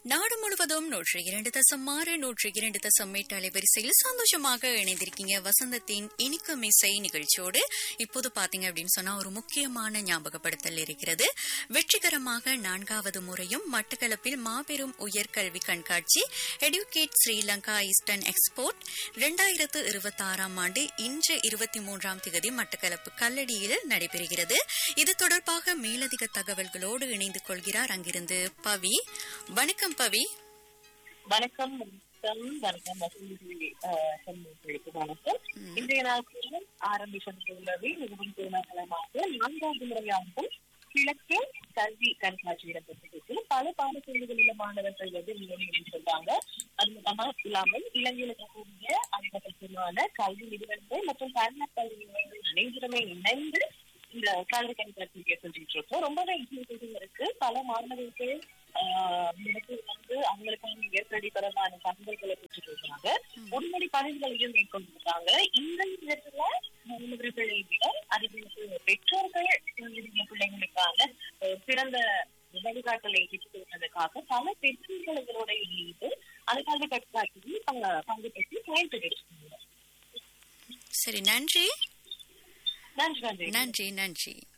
நாடு முழுவதும் நூற்றி இரண்டு தசம் ஆறு நூற்றி இரண்டு தசம் எட்டு அலைவரிசையில் சந்தோஷமாக இணைந்திருக்கீங்க வசந்தத்தின் இனிக்கும் இசை நிகழ்ச்சியோடு இப்போது பாத்தீங்க அப்படின்னு சொன்னா ஒரு முக்கியமான ஞாபகப்படுத்தல் இருக்கிறது வெற்றிகரமாக நான்காவது முறையும் மட்டக்களப்பில் மாபெரும் உயர்கல்வி கண்காட்சி எடுகேட் ஸ்ரீலங்கா ஈஸ்டர்ன் எக்ஸ்போர்ட் இரண்டாயிரத்து இருபத்தி ஆறாம் ஆண்டு இன்று இருபத்தி மூன்றாம் திகதி மட்டக்களப்பு கல்லடியில் நடைபெறுகிறது இது தொடர்பாக மேலதிக தகவல்களோடு இணைந்து கொள்கிறார் அங்கிருந்து பவி வணக்கம் பவி வணக்கம் வணக்கம் வணக்கம் வசந்தி சமூகங்களுக்கு வணக்கம் இன்றைய நாட்களில் ஆரம்பிக்கப்பட்டுள்ளது மிகவும் திருமணமாக நான்காவது முறையாகவும் கிழக்கு கல்வி கண்காட்சி இடம்பெற்றிருக்கு பல பாடசாலைகளில் மாணவர்கள் வந்து நிலையில் சொல்றாங்க அது மட்டும் இல்லாமல் இலங்கையில் இருக்கக்கூடிய அதிகபட்சமான கல்வி நிறுவனங்கள் மற்றும் தனியார் கல்வி நிறுவனங்கள் அனைவருமே இணைந்து இந்த கல்வி கண்காட்சியை செஞ்சுட்டு இருக்கோம் ரொம்பவே இன்ட்ரெஸ்டிங் இருக்கு பல மாணவர்கள் ஆஹ் எனக்கு வந்து அவங்களுக்கான ஏற்படி தொடர்பான தகவல்களை பெற்றுட்டு இருக்காங்க உடனடி பதிவுகளையும் மேற்கொண்டிருக்காங்க இந்த நேரத்துல மாணவர்களை விட அதிக பெற்றோர்கள் தங்களுடைய பிள்ளைங்களுக்கான அஹ், சிறந்த வழிகாட்டலை பெற்றுக்கொள்வதற்காக பல பெற்றோர்கள் எங்களோட இணைந்து அந்த கல்வி கண்காட்சியில் பங்கு பங்கு பெற்று செயல்பட்டு இருக்காங்க சரி நன்றி நன்றி நன்றி நன்றி நன்றி